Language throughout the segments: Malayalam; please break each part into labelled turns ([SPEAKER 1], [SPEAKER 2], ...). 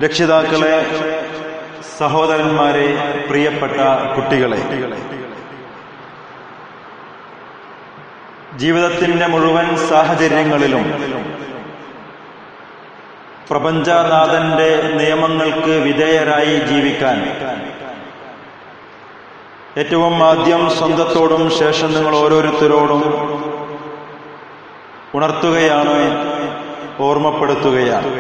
[SPEAKER 1] രക്ഷിതാക്കളെ സഹോദരന്മാരെ പ്രിയപ്പെട്ട കുട്ടികളെ ജീവിതത്തിന്റെ മുഴുവൻ സാഹചര്യങ്ങളിലും പ്രപഞ്ചനാഥന്റെ നിയമങ്ങൾക്ക് വിധേയരായി ജീവിക്കാൻ ഏറ്റവും ആദ്യം സ്വന്തത്തോടും ശേഷം നിങ്ങൾ ഓരോരുത്തരോടും ഉണർത്തുകയാണ് ഓർമ്മപ്പെടുത്തുകയാണ്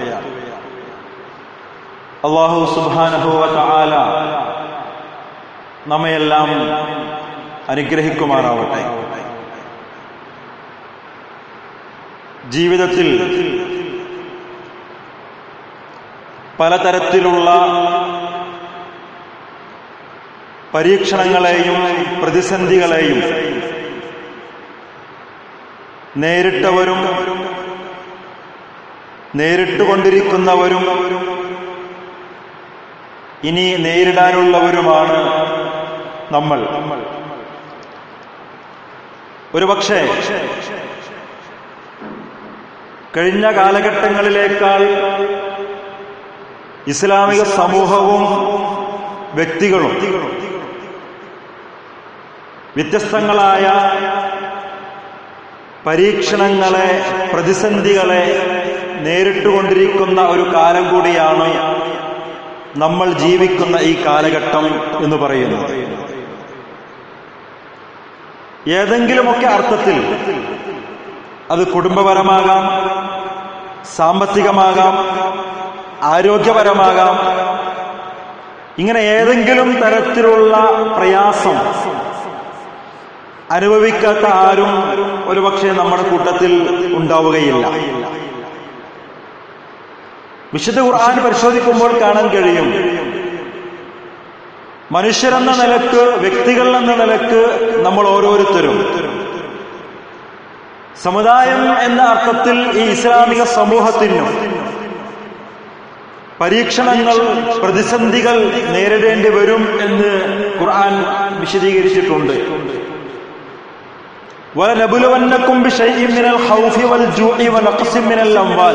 [SPEAKER 1] അള്ളാഹു സുബാനഹുവ ആല നമ്മയെല്ലാം അനുഗ്രഹിക്കുമാറാവട്ടെ ജീവിതത്തിൽ പലതരത്തിലുള്ള പരീക്ഷണങ്ങളെയും പ്രതിസന്ധികളെയും നേരിട്ടവരും നേരിട്ടുകൊണ്ടിരിക്കുന്നവരും ഇനി നേരിടാനുള്ളവരുമാണ് നമ്മൾ ഒരുപക്ഷെ കഴിഞ്ഞ കാലഘട്ടങ്ങളിലേക്കാൾ ഇസ്ലാമിക സമൂഹവും വ്യക്തികളും വ്യത്യസ്തങ്ങളായ പരീക്ഷണങ്ങളെ പ്രതിസന്ധികളെ നേരിട്ടുകൊണ്ടിരിക്കുന്ന ഒരു കാലം കൂടിയാണ് നമ്മൾ ജീവിക്കുന്ന ഈ കാലഘട്ടം എന്ന് പറയുന്നത് ഏതെങ്കിലുമൊക്കെ അർത്ഥത്തിൽ അത് കുടുംബപരമാകാം സാമ്പത്തികമാകാം ആരോഗ്യപരമാകാം ഇങ്ങനെ ഏതെങ്കിലും തരത്തിലുള്ള പ്രയാസം അനുഭവിക്കാത്ത ആരും ഒരുപക്ഷെ നമ്മുടെ കൂട്ടത്തിൽ ഉണ്ടാവുകയില്ല വിശുദ്ധ ഖുർആൻ പരിശോധിക്കുമ്പോൾ കാണാൻ കഴിയും മനുഷ്യരെന്ന നിലക്ക് വ്യക്തികൾ എന്ന നിലക്ക് നമ്മൾ ഓരോരുത്തരും സമുദായം എന്ന അർത്ഥത്തിൽ ഈ ഇസ്ലാമിക സമൂഹത്തിനും പരീക്ഷണങ്ങൾ പ്രതിസന്ധികൾ നേരിടേണ്ടി വരും എന്ന് ഖുർആൻ വിശദീകരിച്ചിട്ടുണ്ട് وَلَنَبْلُوَنَّكُمْ بِشَيْءٍ مِّنَ الْخَوْفِ وَالْجُوعِ وَنَقْصٍ مِّنَ الْأَمْوَالِ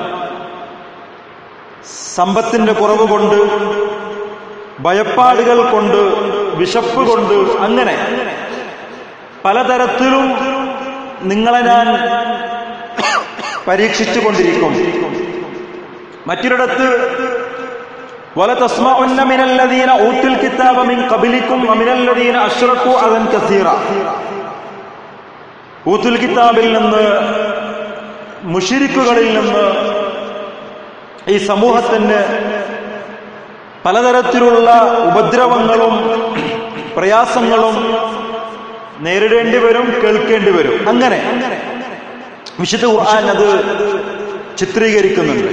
[SPEAKER 1] സമ്പത്തിന്റെ കുറവ് കൊണ്ട് ഭയപ്പാടുകൾ കൊണ്ട് വിശപ്പ് കൊണ്ട് അങ്ങനെ പലതരത്തിലും നിങ്ങളെ ഞാൻ പരീക്ഷിച്ചു കൊണ്ടിരിക്കും മറ്റൊരിടത്ത് وَلَتَسْمَعُنَّ مِنَ الَّذِينَ أُوتُوا الْكِتَابَ مِنْ قَبْلِكُمْ وَمِنَ الَّذِينَ أَشْرَكُوا أَذًى كَثِيرًا ഊത്തുൽ കിതാബിൽ നിന്ന് മുഷിരിക്കുകളിൽ നിന്ന് ഈ സമൂഹത്തിന് പലതരത്തിലുള്ള ഉപദ്രവങ്ങളും പ്രയാസങ്ങളും നേരിടേണ്ടി വരും കേൾക്കേണ്ടി വരും അങ്ങനെ വിശുദ്ധ ഖുർആൻ അത് ചിത്രീകരിക്കുന്നുണ്ട്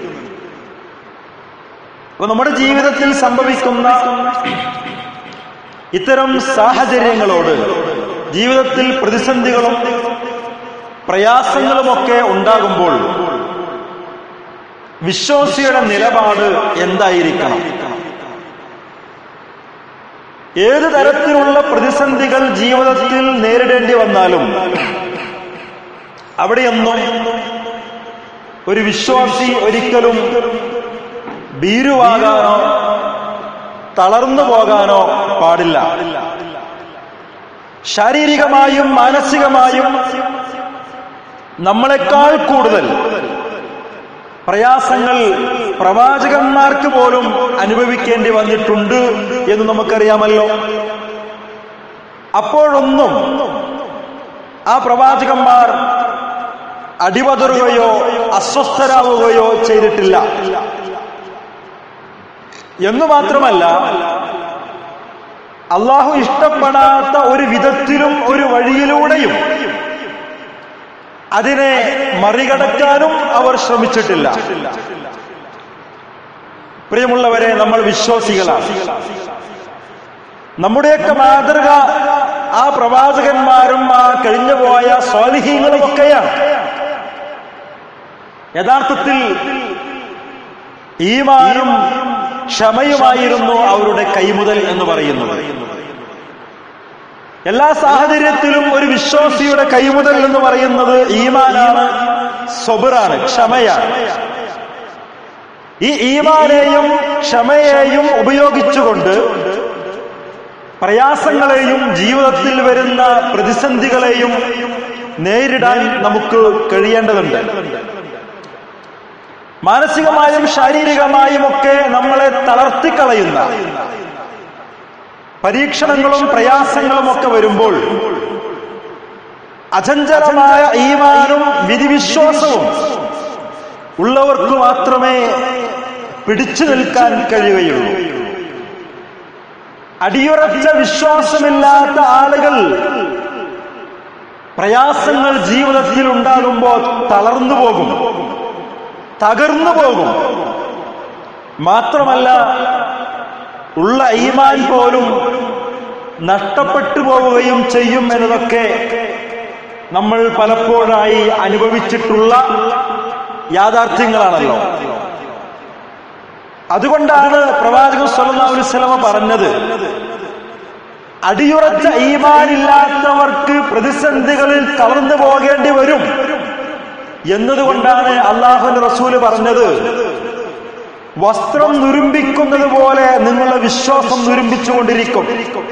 [SPEAKER 1] അപ്പൊ നമ്മുടെ ജീവിതത്തിൽ സംഭവിക്കുന്ന ഇത്തരം സാഹചര്യങ്ങളോട് ജീവിതത്തിൽ പ്രതിസന്ധികളും പ്രയാസങ്ങളുമൊക്കെ ഉണ്ടാകുമ്പോൾ വിശ്വാസിയുടെ നിലപാട് എന്തായിരിക്കണം ഏത് തരത്തിലുള്ള പ്രതിസന്ധികൾ ജീവിതത്തിൽ നേരിടേണ്ടി വന്നാലും അവിടെയൊന്നും ഒരു വിശ്വാസി ഒരിക്കലും ഭീരുവാകാനോ തളർന്നു പോകാനോ പാടില്ല ശാരീരികമായും മാനസികമായും നമ്മളെക്കാൾ കൂടുതൽ പ്രയാസങ്ങൾ പ്രവാചകന്മാർക്ക് പോലും അനുഭവിക്കേണ്ടി വന്നിട്ടുണ്ട് എന്ന് നമുക്കറിയാമല്ലോ അപ്പോഴൊന്നും ആ പ്രവാചകന്മാർ അടിപതറുകയോ അസ്വസ്ഥരാവുകയോ ചെയ്തിട്ടില്ല എന്നു മാത്രമല്ല അള്ളാഹു ഇഷ്ടപ്പെടാത്ത ഒരു വിധത്തിലും ഒരു വഴിയിലൂടെയും അതിനെ മറികടക്കാനും അവർ ശ്രമിച്ചിട്ടില്ല പ്രിയമുള്ളവരെ നമ്മൾ വിശ്വാസികളാണ് നമ്മുടെയൊക്കെ മാതൃക ആ പ്രവാചകന്മാരും ആ കഴിഞ്ഞുപോയ സ്വാലിഹീങ്ങളും ഒക്കെയാണ് യഥാർത്ഥത്തിൽ ഈമാനും ക്ഷമയുമായിരുന്നു അവരുടെ കൈമുതൽ എന്ന് പറയുന്നത് എല്ലാ സാഹചര്യത്തിലും ഒരു വിശ്വാസിയുടെ കൈമുതൽ എന്ന് പറയുന്നത് ഈമാനാണ് സ്വബറാണ് ക്ഷമയാണ് ഈ ഈമാനെയും ക്ഷമയെയും ഉപയോഗിച്ചുകൊണ്ട് പ്രയാസങ്ങളെയും ജീവിതത്തിൽ വരുന്ന പ്രതിസന്ധികളെയും നേരിടാൻ നമുക്ക് കഴിയേണ്ടതുണ്ട് മാനസികമായും ശാരീരികമായും ഒക്കെ നമ്മളെ തളർത്തിക്കളയുന്ന പരീക്ഷണങ്ങളും പ്രയാസങ്ങളും ഒക്കെ വരുമ്പോൾ അചഞ്ചലമായ ഈമാനും വിധിവിശ്വാസവും ഉള്ളവർക്ക് മാത്രമേ പിടിച്ചു നിൽക്കാൻ കഴിയുകയുള്ളൂ അടിയുറച്ച വിശ്വാസമില്ലാത്ത ആളുകൾ പ്രയാസങ്ങൾ ജീവിതത്തിൽ ഉണ്ടാകുമ്പോൾ തളർന്നു പോകും തകർന്നു പോകും മാത്രമല്ല ഉള്ള ഈമാൻ പോലും നഷ്ടപ്പെട്ടു പോവുകയും ചെയ്യും എന്നതൊക്കെ നമ്മൾ പലപ്പോഴായി അനുഭവിച്ചിട്ടുള്ള യാഥാർത്ഥ്യങ്ങളാണല്ലോ അതുകൊണ്ടാണ് പ്രവാചകൻ സല്ലല്ലാഹു അലൈഹി വസല്ലമ പറഞ്ഞത് അടിയുറച്ച ഈമാനില്ലാത്തവർക്ക് പ്രതിസന്ധികളിൽ തളർന്നു പോകേണ്ടി വരും എന്നതുകൊണ്ടാണ് അള്ളാഹുന്റെ റസൂല് പറഞ്ഞത് വസ്ത്രം നുരുമ്പിക്കുന്നത് പോലെ നിങ്ങളുടെ വിശ്വാസം നുരുമ്പിച്ചുകൊണ്ടിരിക്കും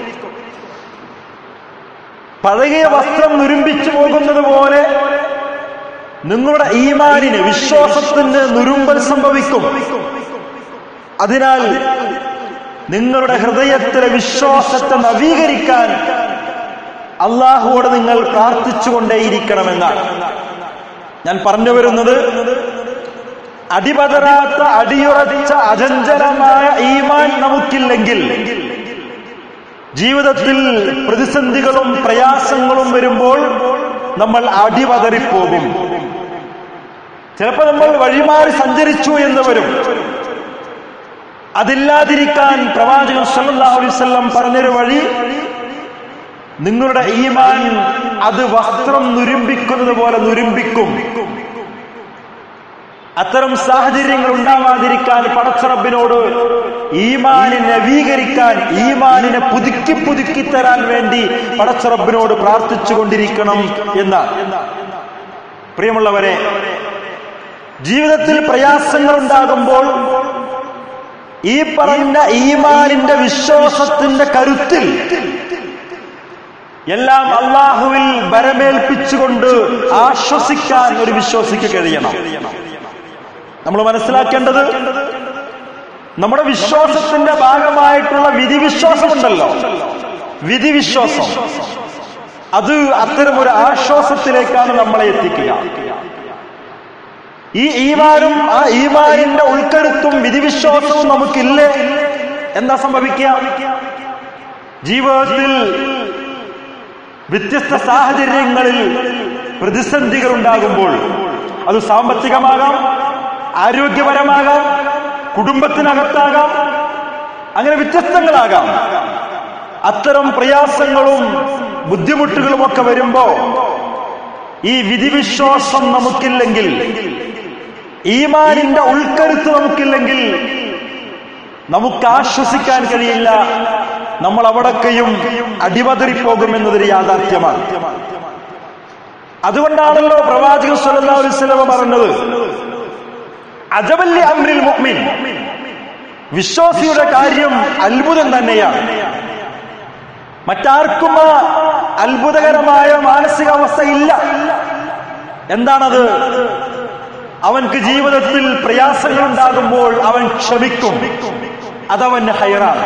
[SPEAKER 1] പഴകിയ വസ്ത്രം നുരുമ്പിച്ചു പോകുന്നത് പോലെ നിങ്ങളുടെ ഈമാനിന് വിശ്വാസത്തിന് നുരുമ്പൽ സംഭവിക്കും അതിനാൽ നിങ്ങളുടെ ഹൃദയത്തിലെ വിശ്വാസത്തെ നവീകരിക്കാൻ അള്ളാഹുവോട് നിങ്ങൾ പ്രാർത്ഥിച്ചുകൊണ്ടേയിരിക്കണമെന്നാണ് ഞാൻ പറഞ്ഞു വരുന്നത് അടിപതരാത്ത അടിയുറച്ച അചഞ്ചലമായ ഈമാൻ നമുക്കില്ലെങ്കിൽ ജീവിതത്തിൽ പ്രതിസന്ധികളും പ്രയാസങ്ങളും വരുമ്പോൾ നമ്മൾ അടിപതറിപ്പോകും ചിലപ്പോൾ നമ്മൾ വഴിമാറി സഞ്ചരിച്ചു എന്ന് വരും അതില്ലാതിരിക്കാൻ പ്രവാചകൻ സല്ലല്ലാഹു അലൈഹി വസല്ലം പറഞ്ഞൊരു വഴി നിങ്ങളുടെ ഈമാൻ അത് വസ്ത്രം നുരുമ്പിക്കുന്നത് പോലെ നുരുമ്പിക്കും അത്തരം സാഹചര്യങ്ങൾ ഉണ്ടാവാതിരിക്കാൻ പടച്ചറബിനോട് ഈമാനിനെ നവീകരിക്കാൻ ഈമാനിനെ പുതുക്കി പുതുക്കി തരാൻ വേണ്ടി പടച്ചറബിനോട് പ്രാർത്ഥിച്ചുകൊണ്ടിരിക്കണം എന്നാണ് പ്രിയമുള്ളവരെ ജീവിതത്തിൽ പ്രയാസങ്ങൾ ഉണ്ടാകുമ്പോൾ ഈ പറഞ്ഞ ഈമാനിന്റെ വിശ്വാസത്തിന്റെ കരുത്തിൽ എല്ലാം അള്ളാഹുവിൽ ബരമേൽപ്പിച്ചുകൊണ്ട് ആശ്വസിക്കാൻ ഒരു വിശ്വാസിക്ക് കഴിയണം നമ്മൾ മനസ്സിലാക്കേണ്ടത് നമ്മുടെ വിശ്വാസത്തിന്റെ ഭാഗമായിട്ടുള്ള വിധിവിശ്വാസമുണ്ടല്ലോ വിധിവിശ്വാസം അത് അത്തരം ഒരു ആശ്വാസത്തിലേക്കാണ് നമ്മളെ എത്തിക്കുക ഈ ഈമാനും ആ ഈമാനിന്റെ ഉൾക്കരുത്തും വിധിവിശ്വാസവും നമുക്കില്ലേ എന്താ സംഭവിക്കുക ജീവിതത്തിൽ വ്യത്യസ്ത സാഹചര്യങ്ങളിൽ പ്രതിസന്ധികൾ ഉണ്ടാകുമ്പോൾ അത് സാമ്പത്തികമാകാം ആരോഗ്യപരമാകാം കുടുംബത്തിനകത്താകാം അങ്ങനെ വ്യത്യസ്തങ്ങളാകാം അത്തരം പ്രയാസങ്ങളും ബുദ്ധിമുട്ടുകളും ഒക്കെ വരുമ്പോ ഈ വിധിവിശ്വാസം നമുക്കില്ലെങ്കിൽ ഈമാനിന്റെ ഉൾക്കരുത്ത് നമുക്കില്ലെങ്കിൽ നമുക്ക് ആശ്വസിക്കാൻ കഴിയില്ല നമ്മൾ അവിടൊക്കെയും അടിപതറിപ്പോകുമെന്നതൊരു യാഥാർത്ഥ്യമാണ് അതുകൊണ്ടാണല്ലോ പ്രവാചകൻ സല്ലല്ലാഹു അലൈഹി വസല്ലം പറഞ്ഞത് അജബല്ലി അമ്രിൽ മുഅ്മിൻ വിശ്വാസിയുടെ കാര്യം അത്ഭുതം തന്നെയാണ് മറ്റാർക്കും ആ അത്ഭുതകരമായ മാനസികാവസ്ഥ ഇല്ല എന്താണത് അവൻക്ക് ജീവിതത്തിൽ പ്രയാസങ്ങൾ ഉണ്ടാകുമ്പോൾ അവൻ ക്ഷമിക്കും അതവന് ഹൈറാണ്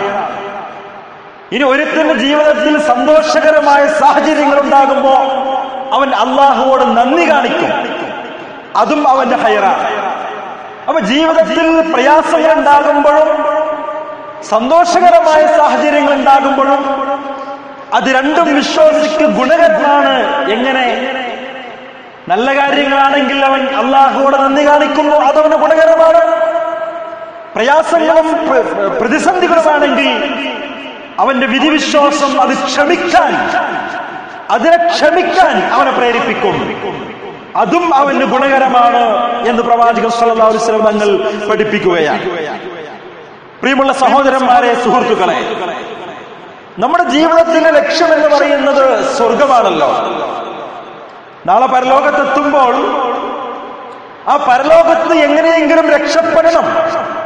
[SPEAKER 1] ഇനി ഒരുത്തിന്റെ ജീവിതത്തിൽ സന്തോഷകരമായ സാഹചര്യങ്ങൾ ഉണ്ടാകുമ്പോ അവൻ അള്ളാഹുവോട് നന്ദി കാണിക്കും അതും അവന്റെ ഹൈറാണ് അപ്പൊ ജീവിതത്തിൽ പ്രയാസങ്ങൾ ഉണ്ടാകുമ്പോഴും സന്തോഷകരമായ സാഹചര്യങ്ങൾ ഉണ്ടാകുമ്പോഴും അത് രണ്ടും വിശ്വാസിക്ക് ഗുണകരമാണ് എങ്ങനെ നല്ല കാര്യങ്ങളാണെങ്കിൽ അവൻ അള്ളാഹുവോട് നന്ദി കാണിക്കുന്നു അതവന് ഗുണകരമാണ് പ്രയാസങ്ങളും പ്ര- പ്രതിസന്ധികളുമാണെങ്കിൽ അവന്റെ വിധിവിശ്വാസം അത് ക്ഷമിക്കാൻ അതിനെ ക്ഷമിക്കാൻ അവനെ പ്രേരിപ്പിക്കും അതും അവന് ഗുണകരമാണ് എന്ന് പ്രവാചകൻ സല്ലല്ലാഹു അലൈഹി വസല്ലം തങ്ങൾ പഠിപ്പിക്കുകയാണ് പ്രിയമുള്ള സഹോദരന്മാരെ സുഹൃത്തുക്കളെ നമ്മുടെ ജീവിതത്തിന്റെ ലക്ഷ്യം എന്ന് പറയുന്നത് സ്വർഗമാണല്ലോ നാളെ പരലോകത്തെത്തുമ്പോൾ ആ പരലോകത്ത് എങ്ങനെയെങ്കിലും രക്ഷപ്പെടണം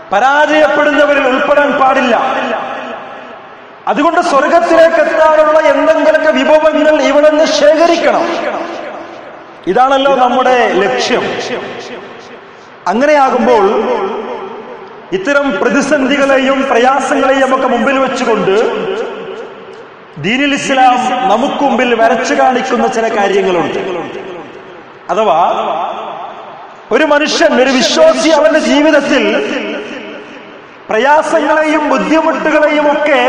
[SPEAKER 1] പരാജയപ്പെടുന്നവരിൽ ഉൾപ്പെടാൻ പാടില്ല അതുകൊണ്ട് സ്വർഗത്തിലേക്ക് എത്താനുള്ള എന്തെങ്കിലുമൊക്കെ വിഭവങ്ങൾ ഇവിടെ നിന്ന് ശേഖരിക്കണം ഇതാണല്ലോ നമ്മുടെ ലക്ഷ്യം അങ്ങനെയാകുമ്പോൾ ഇത്തരം പ്രതിസന്ധികളെയും പ്രയാസങ്ങളെയും ഒക്കെ മുമ്പിൽ വെച്ചുകൊണ്ട് ദീനിൽ ഇസ്ലാം നമുക്ക് മുമ്പിൽ വരച്ചു കാണിക്കുന്ന ചില കാര്യങ്ങളുണ്ട് അഥവാ ഒരു മനുഷ്യൻ ഒരു വിശ്വാസി അവന്റെ ജീവിതത്തിൽ പ്രയാസങ്ങളെയും ബുദ്ധിമുട്ടുകളെയും ഒക്കെ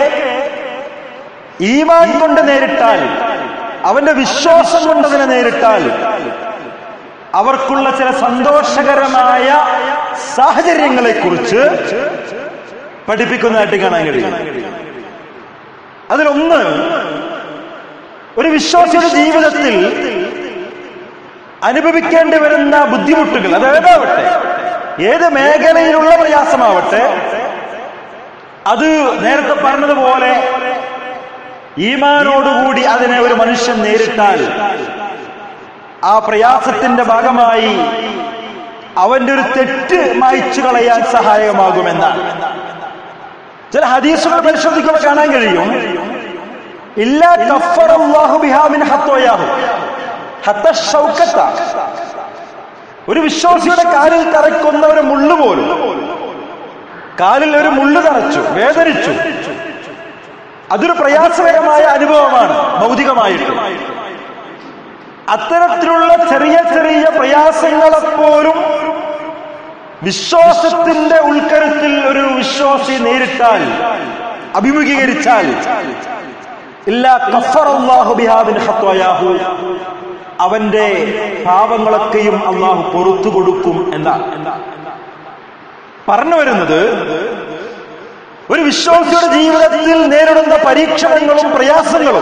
[SPEAKER 1] ഈമാൻ കൊണ്ട് നേരിട്ടാൽ അവന്റെ വിശ്വാസം കൊണ്ട് അതിനെ നേരിട്ടാൽ അവർക്കുള്ള ചില സന്തോഷകരമായ സാഹചര്യങ്ങളെ കുറിച്ച് പഠിപ്പിക്കുന്നതായിട്ട് കാണാൻ കഴിയും അതിലൊന്ന് ഒരു വിശ്വാസിയുടെ ജീവിതത്തിൽ അനുഭവിക്കേണ്ടി വരുന്ന ബുദ്ധിമുട്ടുകൾ അത് ഏതാവട്ടെ ഏത് മേഖലയിലുള്ള പ്രയാസമാവട്ടെ അത് നേരത്തെ പറഞ്ഞതുപോലെ ഈമാനോടുകൂടി അതിനെ ഒരു മനുഷ്യൻ നേരിട്ടാൽ ആ പ്രയാസത്തിന്റെ ഭാഗമായി അവന്റെ ഒരു തെറ്റ് മായ്ച്ചു കളയാൻ സഹായകമാകുമെന്നാണ് ചില ഹദീസുകൾ പരിശോധിക്കുമ്പോൾ കാണാൻ കഴിയും ഇല്ല കഫറല്ലാഹു ബിഹാ മിൻ ഹത്തോയാഹു ഹത്ത ഷൗക്കത്ത ഒരു വിശ്വാസിയുടെ കാലിൽ തറയ്ക്കുന്ന ഒരു മുള്ളു പോലും കാലിൽ ഒരു മുള്ളു തറച്ചു വേദനിച്ചു അതൊരു പ്രയാസകരമായ അനുഭവമാണ് ഭൗതികമായിട്ട് അത്തരത്തിലുള്ള ചെറിയ ചെറിയ പ്രയാസങ്ങളെപ്പോലും വിശ്വാസത്തിന്റെ ഉൾക്കരുത്തിൽ ഒരു വിശ്വാസി നേരിട്ടാൽ അഭിമുഖീകരിച്ചാൽ ഇല്ല കഫറല്ലാഹു ബിഹാബിൻ ഹത്വയാഹു അവന്റെ പാപങ്ങളൊക്കെയും അള്ളാഹു പൊറത്തു കൊടുക്കും എന്നാണ് പറഞ്ഞു വരുന്നത് ഒരു വിശ്വാസിയുടെ ജീവിതത്തിൽ നേരിടുന്ന പരീക്ഷണങ്ങളും പ്രയാസങ്ങളും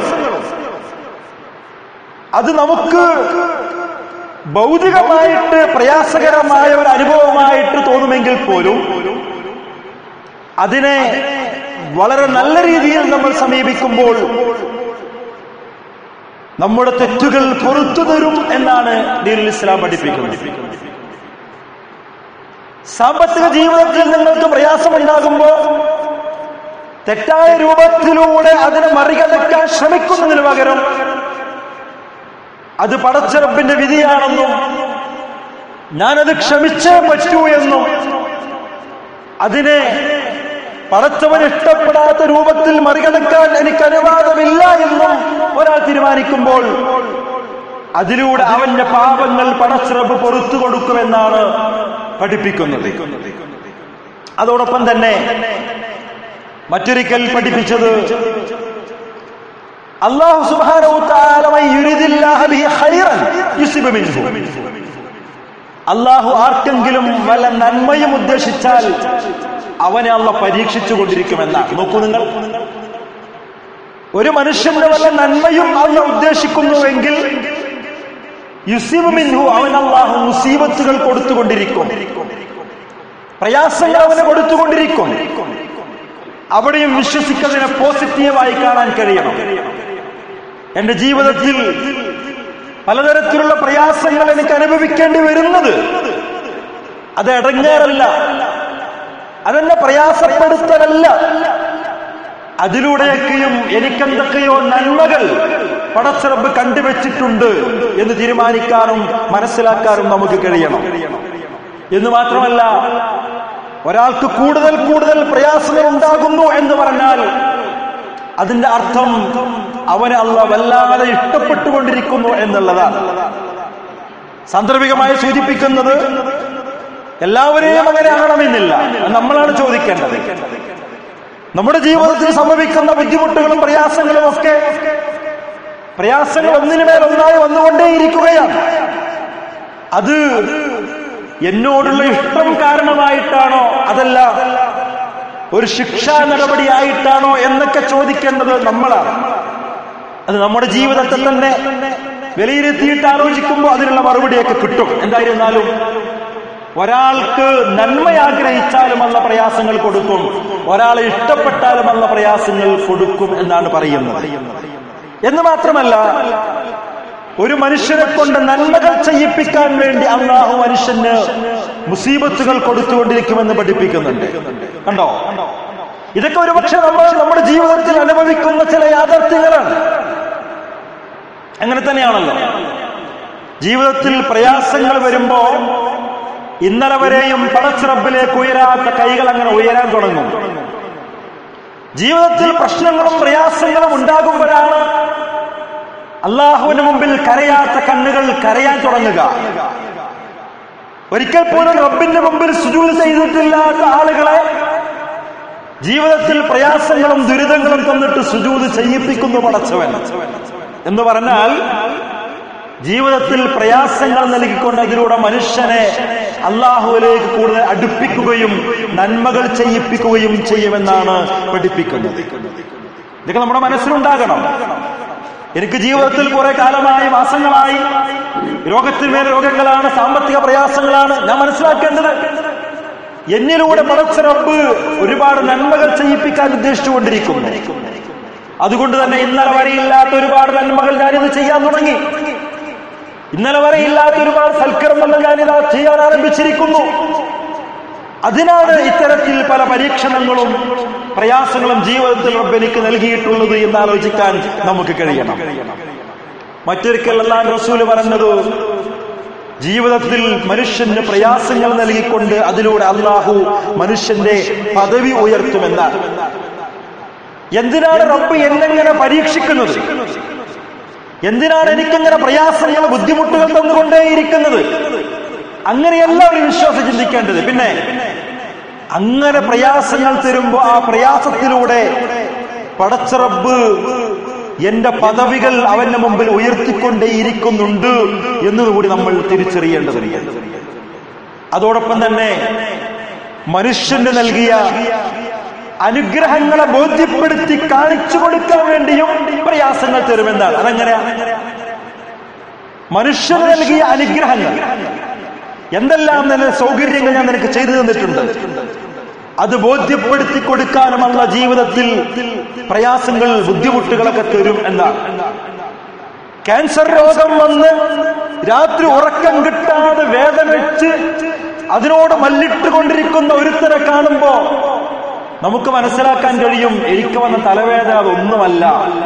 [SPEAKER 1] അത് നമുക്ക് ഭൗതികമായിട്ട് പ്രയാസകരമായ ഒരു അനുഭവമായിട്ട് തോന്നുമെങ്കിൽ പോലും അതിനെ വളരെ നല്ല രീതിയിൽ നമ്മൾ സമീപിക്കുമ്പോൾ നമ്മുടെ തെറ്റുകൾ പൊറത്തു തരും എന്നാണ് ദീനുൽ ഇസ്ലാം പഠിപ്പിക്കുന്നത് സാമ്പത്തിക ജീവിതത്തിൽ നിങ്ങൾക്ക് പ്രയാസമുണ്ടാകുമ്പോൾ തെറ്റായ രൂപത്തിലൂടെ അതിനെ മറികടക്കാൻ ശ്രമിക്കുന്നതിന് പകരം അത് പടച്ചിറപ്പിന്റെ വിധിയാണെന്നും ഞാനത് ക്ഷമിച്ചേ പറ്റൂ എന്നും അതിനെ പടച്ചവൻ ഇഷ്ടപ്പെടാത്ത രൂപത്തിൽ മറികടക്കാൻ എനിക്ക് അനുവാദമില്ല എന്നും ഒരാൾ തീരുമാനിക്കുമ്പോൾ അതിലൂടെ അവന്റെ പാപങ്ങൾ പടച്ചിറപ്പ് പൊറത്തു കൊടുക്കുമെന്നാണ് പഠിപ്പിക്കുന്നത് അതോടൊപ്പം തന്നെ മറ്റൊരിക്കൽ പഠിപ്പിച്ചത് അള്ളാഹു അള്ളാഹു ആർക്കെങ്കിലും വല്ല നന്മയും ഉദ്ദേശിച്ചാൽ അവനെ അള്ള പരീക്ഷിച്ചു കൊണ്ടിരിക്കുമെന്നാണ് നോക്കൂ നിങ്ങൾ ഒരു മനുഷ്യന്റെ വല്ല നന്മയും അള്ള ഉദ്ദേശിക്കുന്നുവെങ്കിൽ യുസീബ് മിൻഹു അവൻ അള്ളാഹു മുസീബത്തുകൾ കൊടുത്തുകൊണ്ടിരിക്കും പ്രയാസങ്ങൾ അവന് കൊടുത്തുകൊണ്ടിരിക്കും അവിടെയും വിശ്വസിക്കുന്നതിനെ പോസിറ്റീവായി കാണാൻ കഴിയണം എന്റെ ജീവിതത്തിൽ പലതരത്തിലുള്ള പ്രയാസങ്ങൾ എനിക്ക് അനുഭവിക്കേണ്ടി വരുന്നത് അത് ഇടങ്ങേറല്ല അതെന്നെ പ്രയാസപ്പെടുത്തലല്ല അതിലൂടെയൊക്കെയും എനിക്കെന്തൊക്കെയോ നന്മകൾ പടച്ചിറപ്പ് കണ്ടുവച്ചിട്ടുണ്ട് എന്ന് തീരുമാനിക്കാനും മനസ്സിലാക്കാനും നമുക്ക് കഴിയണം എന്ന് മാത്രമല്ല ഒരാൾക്ക് കൂടുതൽ കൂടുതൽ പ്രയാസങ്ങൾ ഉണ്ടാകുന്നു എന്ന് പറഞ്ഞാൽ അതിന്റെ അർത്ഥം അവനെ അള്ള വല്ലാതെ ഇഷ്ടപ്പെട്ടുകൊണ്ടിരിക്കുന്നു എന്നുള്ളതാണ് സാന്ദർഭികമായി സൂചിപ്പിക്കുന്നത് എല്ലാവരെയും അങ്ങനെ ആകണമെന്നില്ല നമ്മളാണ് ചോദിക്കേണ്ടത് നമ്മുടെ ജീവിതത്തിൽ സംഭവിക്കുന്ന ബുദ്ധിമുട്ടുകളും പ്രയാസങ്ങളും ഒക്കെ പ്രയാസങ്ങൾ ഒന്നിനുമേൽ ഒന്നായി വന്നുകൊണ്ടേയിരിക്കുകയാണ് അത് എന്നോടുള്ള ഇഷ്ടം കാരണമായിട്ടാണോ അതല്ല ഒരു ശിക്ഷാ നടപടിയായിട്ടാണോ എന്നൊക്കെ ചോദിക്കേണ്ടത് നമ്മളാണ് അത് നമ്മുടെ ജീവിതത്തിൽ തന്നെ വിലയിരുത്തിയിട്ട് ആലോചിക്കുമ്പോൾ അതിനുള്ള മറുപടിയൊക്കെ കിട്ടും എന്തായിരുന്നാലും ഒരാൾക്ക് നന്മ ആഗ്രഹിച്ചാലും അല്ല പ്രയാസങ്ങൾ കൊടുക്കും ഒരാളെ ഇഷ്ടപ്പെട്ടാലും അല്ല പ്രയാസങ്ങൾ കൊടുക്കും എന്നാണ് പറയുന്നത് എന്ന് മാത്രമല്ല ഒരു മനുഷ്യനെ കൊണ്ട് നന്മകൾ ചെയ്യിപ്പിക്കാൻ വേണ്ടി അള്ളാഹു മനുഷ്യന് മുസീബത്തുകൾ കൊടുത്തുകൊണ്ടിരിക്കുമെന്ന് പഠിപ്പിക്കുന്നുണ്ട് കണ്ടോ ഇതൊക്കെ ഒരുപക്ഷെ നമ്മൾ നമ്മുടെ ജീവിതത്തിൽ അനുഭവിക്കുന്ന ചില യാഥാർത്ഥ്യങ്ങളാണ് അങ്ങനെ തന്നെയാണല്ലോ ജീവിതത്തിൽ പ്രയാസങ്ങൾ വരുമ്പോ ഇന്നലെ വരെയും പടച്ചിറപ്പിലേക്ക് ഉയരാത്ത കൈകൾ അങ്ങനെ ഉയരാൻ തുടങ്ങും ജീവിതത്തിൽ പ്രശ്നങ്ങളും പ്രയാസങ്ങളും ഉണ്ടാകുമ്പോഴാണ് അള്ളാഹുവിന് മുമ്പിൽ കരയാത്ത കണ്ണുകൾ കരയാൻ തുടങ്ങുക ഒരിക്കൽ പോലും റബ്ബിന്റെ മുമ്പിൽ സുജൂത് ചെയ്തിട്ടില്ലാത്ത ആളുകളെ ജീവിതത്തിൽ പ്രയാസങ്ങളും ദുരിതങ്ങളും തന്നിട്ട് സുജൂത് ചെയ്യിപ്പിക്കുന്നു പടച്ചവൻ എന്ന് പറഞ്ഞാൽ ജീവിതത്തിൽ പ്രയാസങ്ങൾ നൽകിക്കൊണ്ട് അതിലൂടെ മനുഷ്യനെ അള്ളാഹുവിലേക്ക് കൂടുതൽ അടുപ്പിക്കുകയും നന്മകൾ ചെയ്യിപ്പിക്കുകയും ചെയ്യുമെന്നാണ് പഠിപ്പിക്കുന്നത് ഇതൊക്കെ നമ്മുടെ മനസ്സിലുണ്ടാകണം എനിക്ക് ജീവിതത്തിൽ കുറെ കാലമായി മാസങ്ങളായി രോഗത്തിന്മേൽ രോഗങ്ങളാണ് സാമ്പത്തിക പ്രയാസങ്ങളാണ് ഞാൻ മനസ്സിലാക്കേണ്ടത് എന്നിലൂടെ പടച്ച റബ്ബ് ഒരുപാട് നന്മകൾ ചെയ്യിപ്പിക്കാൻ ഉദ്ദേശിച്ചുകൊണ്ടിരിക്കുന്നു അതുകൊണ്ട് തന്നെ ഇന്നലെ വരെയില്ലാത്ത ഒരുപാട് നന്മകൾ ഞാനിത് ചെയ്യാൻ തുടങ്ങി ഇന്നലെ വരെ ഇല്ലാത്ത ഒരുപാട് സൽക്കർമ്മങ്ങൾ ഞാനിതാ ചെയ്യാൻ ആരംഭിച്ചിരിക്കുന്നു അതിനാണ് ഇത്തരത്തിൽ പല പരീക്ഷണങ്ങളും പ്രയാസങ്ങളും ജീവിതത്തിൽ റബ്ബ് എനിക്ക് നൽകിയിട്ടുള്ളത് എന്ന് ആലോചിക്കാൻ നമുക്ക് കഴിയണം മറ്റൊരിക്കൽ അല്ലാൻ റസൂല് പറഞ്ഞത് ജീവിതത്തിൽ മനുഷ്യന് പ്രയാസങ്ങൾ നൽകിക്കൊണ്ട് അതിലൂടെ അള്ളാഹു മനുഷ്യന്റെ പദവി ഉയർത്തുമെന്നാണ് എന്തിനാണ് റബ്ബ് എന്നെങ്ങനെ പരീക്ഷിക്കുന്നത് എന്തിനാണ് എനിക്കിങ്ങനെ പ്രയാസങ്ങൾ ബുദ്ധിമുട്ടുകൾ തന്നുകൊണ്ടേയിരിക്കുന്നത് അങ്ങനെയല്ല ഒരു വിശ്വാസം ചിന്തിക്കേണ്ടത് പിന്നെ അങ്ങനെ പ്രയാസങ്ങൾ തരുമ്പോ ആ പ്രയാസത്തിലൂടെ പടച്ചറബ് എന്റെ പദവികൾ അവന്റെ മുമ്പിൽ ഉയർത്തിക്കൊണ്ടേയിരിക്കുന്നുണ്ട് എന്നതുകൂടി നമ്മൾ തിരിച്ചറിയേണ്ടതുണ്ട് അതോടൊപ്പം തന്നെ മനുഷ്യന് നൽകിയ അനുഗ്രഹങ്ങളെ ബോധ്യപ്പെടുത്തി കാണിച്ചു കൊടുക്കാൻ വേണ്ടിയും പ്രയാസങ്ങൾ തരുമെന്നാണ് അതെങ്ങനെയാ മനുഷ്യന് നൽകിയ അനുഗ്രഹങ്ങൾ എന്തെല്ലാം തന്നെ സൗകര്യങ്ങൾ ഞാൻ നിനക്ക് ചെയ്തു തന്നിട്ടുണ്ട് അത് ബോധ്യപ്പെടുത്തി കൊടുക്കാനുമുള്ള ജീവിതത്തിൽ പ്രയാസങ്ങൾ ബുദ്ധിമുട്ടുകളൊക്കെ തരും എന്നാണ് ക്യാൻസർ രോഗം വന്ന് രാത്രി ഉറക്കം കിട്ടാതെ വേദന വെച്ച് അതിനോട് മല്ലിട്ടുകൊണ്ടിരിക്കുന്ന ഒരുത്തരെ കാണുമ്പോ നമുക്ക് മനസ്സിലാക്കാൻ കഴിയും എനിക്ക് വന്ന തലവേദന അതൊന്നുമല്ല